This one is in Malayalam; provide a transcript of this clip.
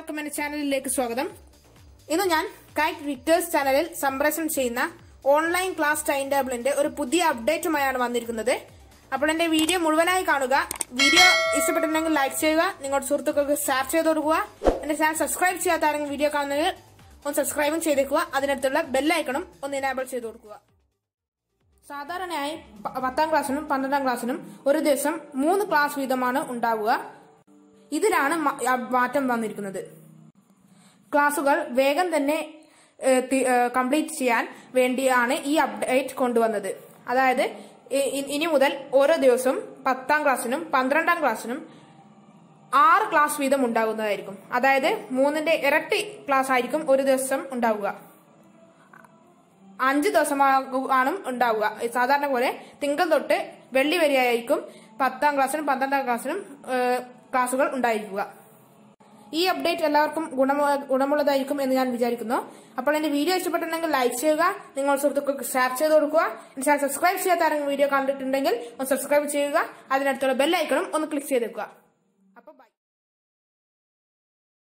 എല്ലാവർക്കും എന്റെ ചാനലിലേക്ക് സ്വാഗതം ഇന്ന് ഞാൻ കൈറ്റ് വിക്ടേഴ്സ് ചാനലിൽ സംപ്രേഷണം ചെയ്യുന്ന ഓൺലൈൻ ക്ലാസ് ടൈം ടേബിളിന്റെ ഒരു പുതിയ അപ്ഡേറ്റുമായാണ് വന്നിരിക്കുന്നത് അപ്പോൾ എന്റെ വീഡിയോ മുഴുവനായി കാണുക വീഡിയോ ഇഷ്ടപ്പെട്ടിട്ടുണ്ടെങ്കിൽ ലൈക്ക് ചെയ്യുക നിങ്ങളുടെ സുഹൃത്തുക്കൾക്ക് ഷെയർ ചെയ്ത് കൊടുക്കുക എന്റെ ചാനൽ സബ്സ്ക്രൈബ് ചെയ്യാത്ത ആരെങ്കിലും വീഡിയോ കാണുന്നതിൽ ഒന്ന് സബ്സ്ക്രൈബും ചെയ്തേക്കുക അതിനടുത്തുള്ള ബെല്ലൈക്കണും ഒന്ന് ഇനാബിൾ ചെയ്ത് കൊടുക്കുക സാധാരണയായി പ- പത്താം ക്ലാസ്സിനും പന്ത്രണ്ടാം ക്ലാസ്സിനും ഒരു ദിവസം മൂന്ന് ക്ലാസ് വീതമാണ് ഉണ്ടാവുക ഇതിലാണ് മ- ആ മാറ്റം വന്നിരിക്കുന്നത് ക്ലാസുകൾ വേഗം തന്നെ കംപ്ലീറ്റ് ചെയ്യാൻ വേണ്ടിയാണ് ഈ അപ്ഡേറ്റ് കൊണ്ടുവന്നത് അതായത് ഇ- ഇ- ഇനി മുതൽ ഓരോ ദിവസവും പത്താം ക്ലാസ്സിനും പന്ത്രണ്ടാം ക്ലാസ്സിനും ആറ് ക്ലാസ് വീതം ഉണ്ടാകുന്നതായിരിക്കും അതായത് മൂന്നിന്റെ ഇരട്ടി ക്ലാസ് ആയിരിക്കും ഒരു ദിവസം ഉണ്ടാവുക അഞ്ച് ദിവസമാണ് ഉണ്ടാവുക സാധാരണ പോലെ തിങ്കൾ തൊട്ട് വെള്ളി വരെയായിരിക്കും പത്താം ക്ലാസ്സിനും പന്ത്രണ്ടാം ക്ലാസ്സിനും ഏഹ്, ക്ലാസുകൾ ഉണ്ടായിരിക്കുക ഈ അപ്ഡേറ്റ് എല്ലാവർക്കും ഗുണമ ഗുണമുള്ളതായിരിക്കും എന്ന് ഞാൻ വിചാരിക്കുന്നു അപ്പോൾ എന്റെ വീഡിയോ ഇഷ്ടപ്പെട്ടിട്ടുണ്ടെങ്കിൽ ലൈക്ക് ചെയ്യുക നിങ്ങൾ സുഹൃത്തുക്കൾക്ക് ഷെയർ ചെയ്ത് കൊടുക്കുക എന്റെ ചാനൽ സബ്സ്ക്രൈബ് ചെയ്യാത്ത ആരെങ്കിലും വീഡിയോ കണ്ടിട്ടുണ്ടെങ്കിൽ ഒന്ന് സബ്സ്ക്രൈബ് ചെയ്യുക അതിനടുത്തുള്ള ബെല്ലൈക്കണും ഒന്ന് ക്ലിക്ക് ചെയ്തേക്കുക